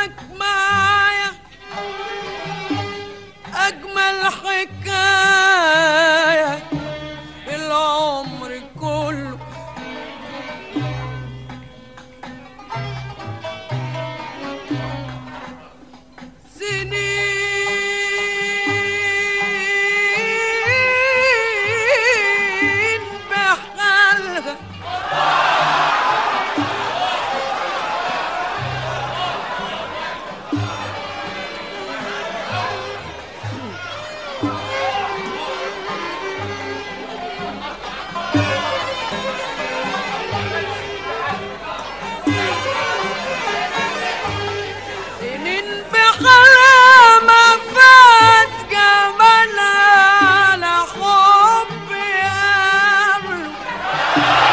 لك معايا أجمل حكاية في العمر كله سنين بحالها سنين بحالها ما فات جمالها على حب قبله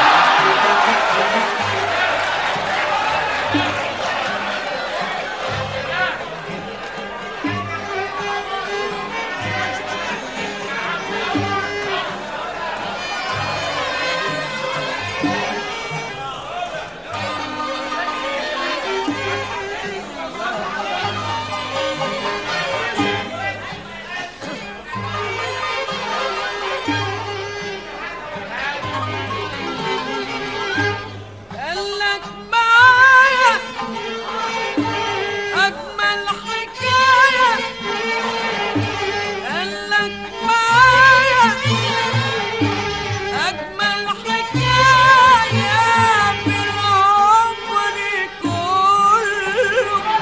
قالك معايا أجمل حكاية قالك معايا أجمل حكاية في العمر كله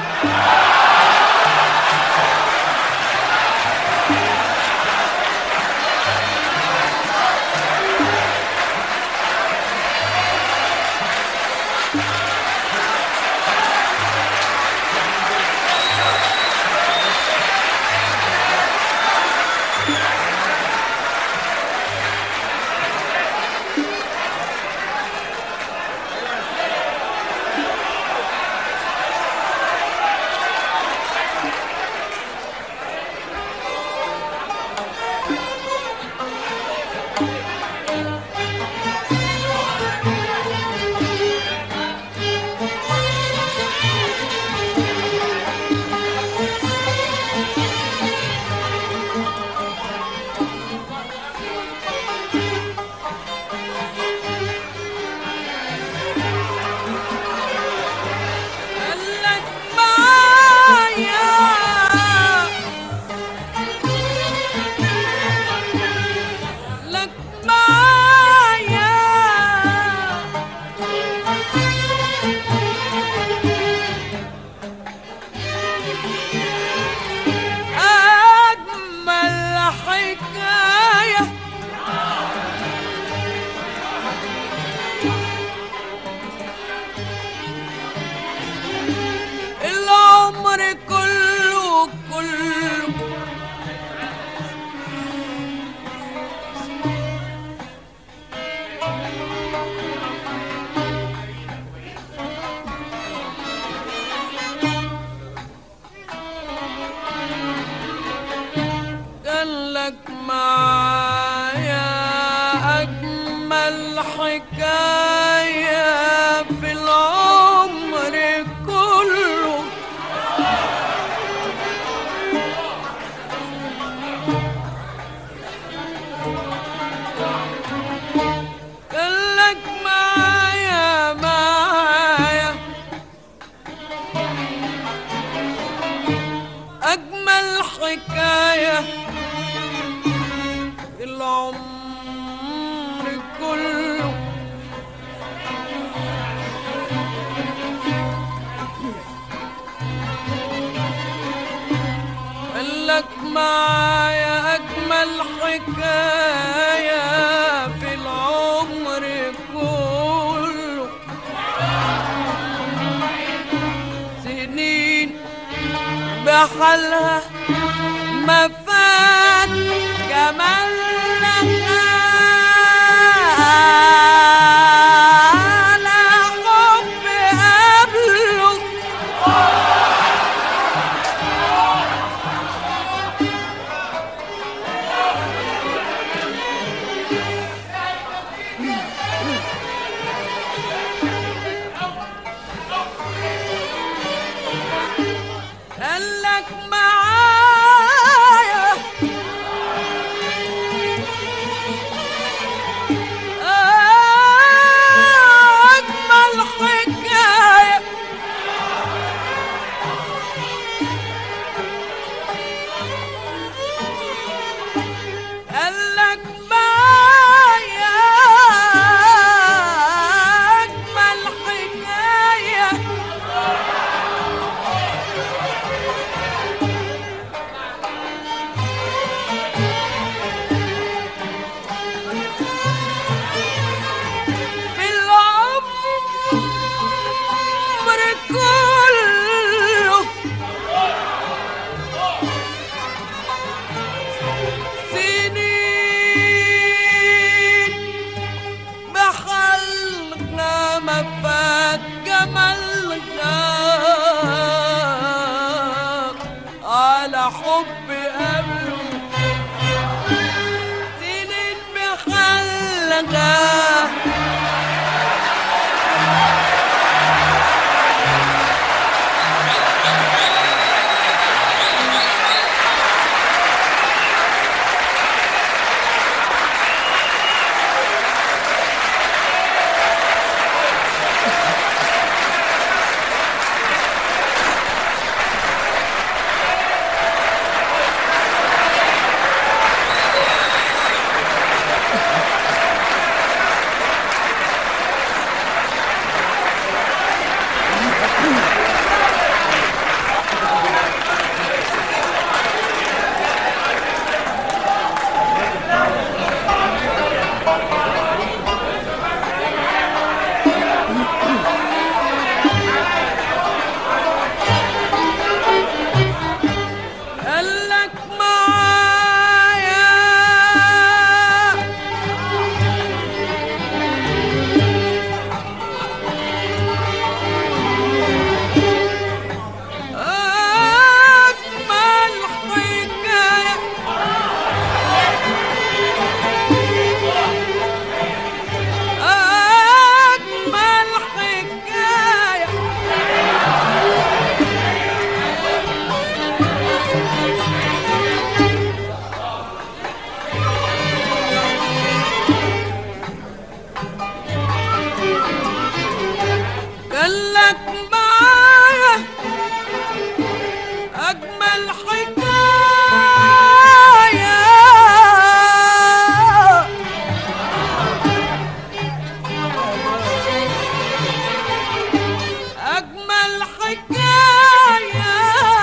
قالك معايا لك معايا أجمل حكاية العمر كله كله قالك معايا أجمل حكاية في العمر كله قالك معايا معايا أجمل حكاية في العمر كله قالك معايا أجمل حكاية في العمر كله سنين بحالها ما فات جمالها على حب قبله قالك معايا أجمل حكاية قالك معايا أجمل حكاية في العمر كله سنين بحلقنا ما فات جمالنا على حب قبله سنين بحلقنا قالك معايا أجمل حكاية أجمل حكاية قالك معايا أجمل حكاية أجمل حكاية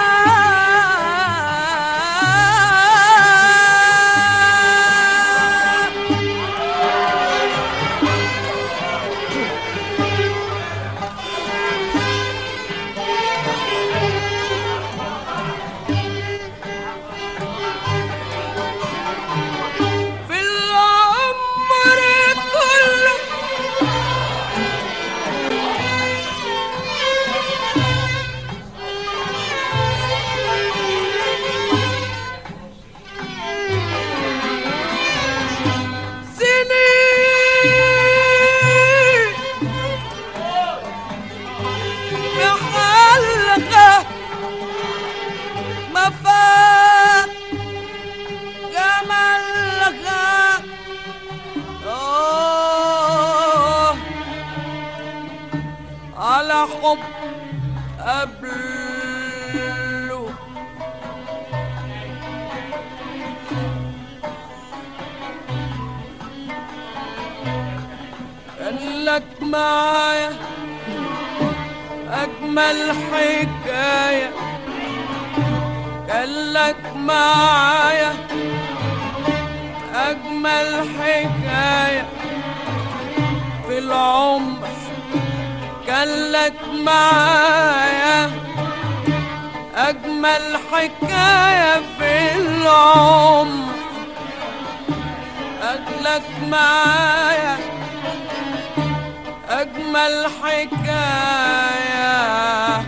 في العمر كله سنين بحلقة ما فات جمالها آه على حب قبله قالك معايا أجمل حكاية قالك معايا أجمل حكاية في العمر كان لك معايا أجمل حكاية في العمر أجلك معايا أجمل حكاية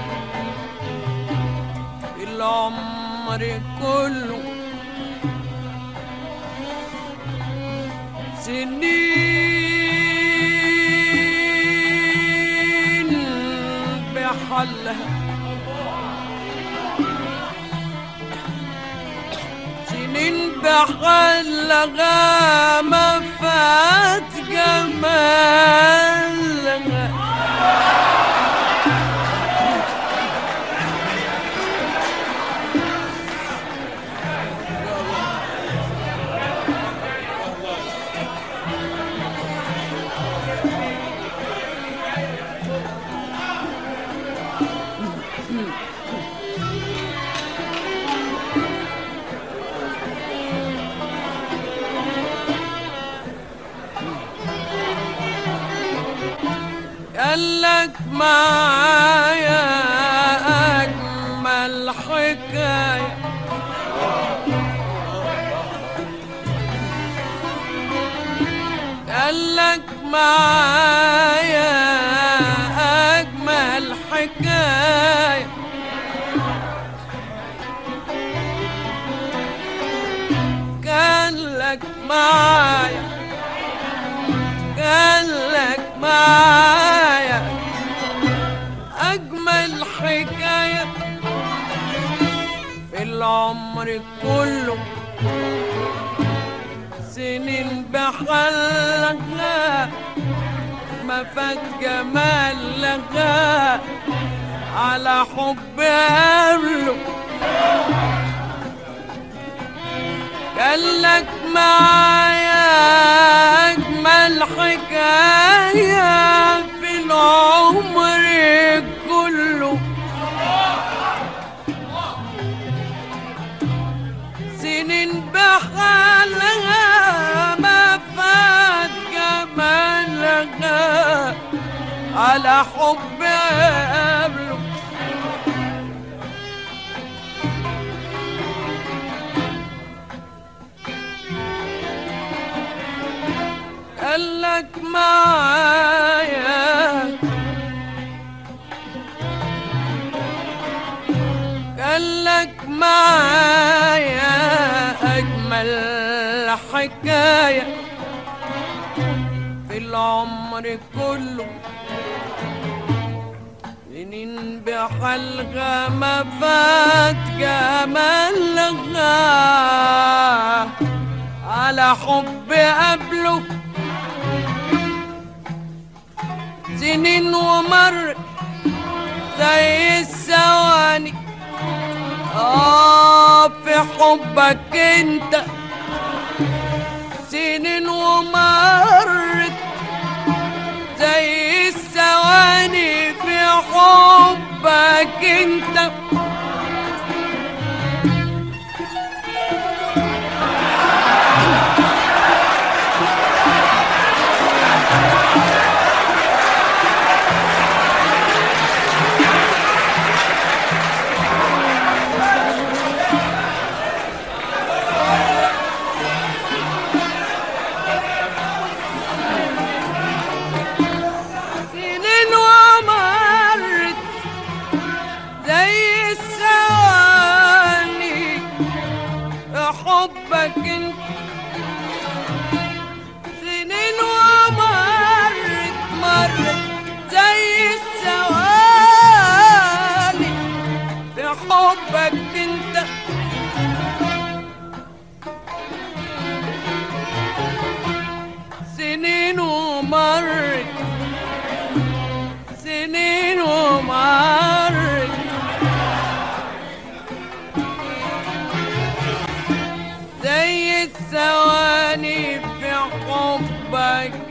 في العمر كله سنين بحلها سنين بحلقة ما فات جمالها قالك معايا أجمل حكاية قالك معايا أجمل حكاية كان لك معايا كان لك معايا أجمل حكاية في العمر كله سنين بحلقها ما فات جمال لغا على حب قبله قال لك معايا أجمل حكاية في العمر كله سنين بحالها ما فات جمالها على حب قبله قال لك معايا قال لك معايا أجمل حكاية في العمر كله سنين بحلقة ما فات جمالها على حب قبله سنين ومر زي الثواني آه في حبك انت سنين ومرت زي الثواني في حبك انت سنين ومرت زي الثواني حبك انت سنين ومرت مرت زي الثواني في حبك انت سنين ومرت سنين ومرت زي الثواني في حبك